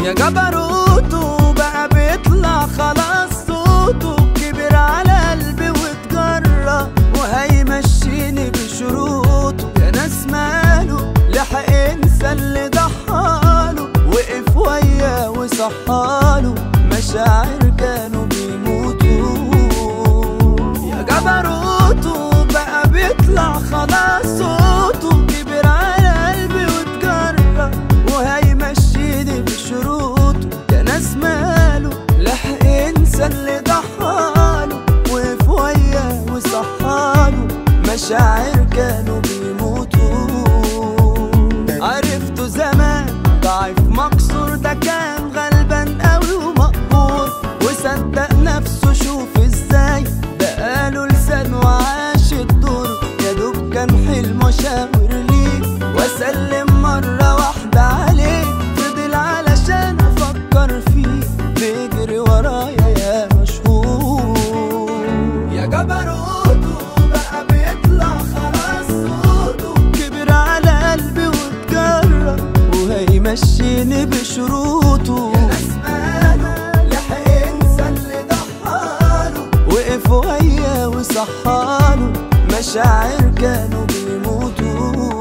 يا جبروته بقى بيطلع خلاص صوته كبر على قلبي واتجرى وهيمشيني بشروطه يا ناس ماله لحق انسى اللي ضحاله وقف وياه وصحاله مشاعر كانوا بيموتوا يا جبروته بقى بيطلع خلاص صوته كبر على قلبي واتجرى وهيمشيني بشروطه يا ناس ماله لحق انسى اللي ضحاله وقف وياه وصحاله مشاعر كانوا بيموتوا عرفته زمان ضعيف مكسور ده كان غلبان قوي ومقهور وصدق نفسه شوف ازاي بقاله لسان وعاش الدور يا دوب كان حلمه شاور ليه واسلم مرة واحدة عليه فضل علشان افكر فيه بيجري ورايا يا مشهور يا جبروته بقى بيطلع خلاص صوته كبر على قلبي واتجرى وهيمشيني بشروطه يا ناس ماله لحق انسى اللي ضحاله وقف وياه وصحاله مشاعر كانوا بيموتوا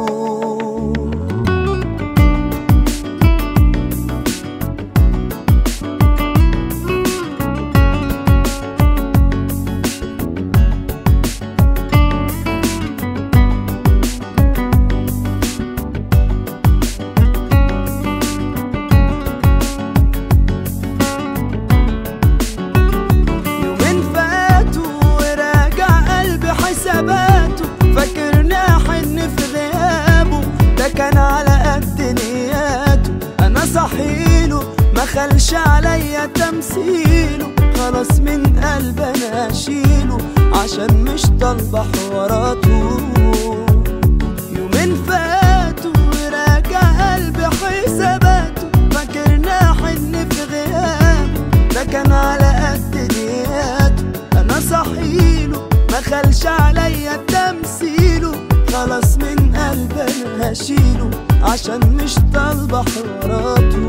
يومين فاتوا وراجع قلبي حساباته فاكرني احن في غيابه ده كان على قد نياته انا صحيله ما خلش عليا تمثيله خلاص من قلب انا اشيله عشان مش طالبه حواراته يومين فاتوا وراجع قلبي حساباته فاكرني احن في غيابه ده كان على قد نياته انا صحيله ما خلش عليا تمثيله خلاص من قلبي انا هشيله عشان مش طالبه حواراته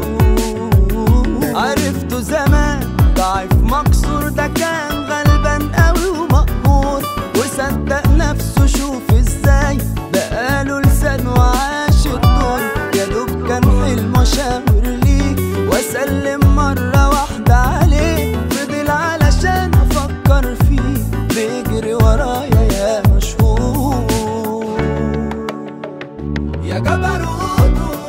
عرفته زمان ضعيف مكسور ده كان غلبان قوي ومقهور وصدق نفسه شوف ازاي بقاله لسان وعاش الدور يا دوب كان حلمه شاور ليه واسلم مرة واحدة عليه فضل علشان افكر فيه بيجري ورايا يا مشهور يا جبروته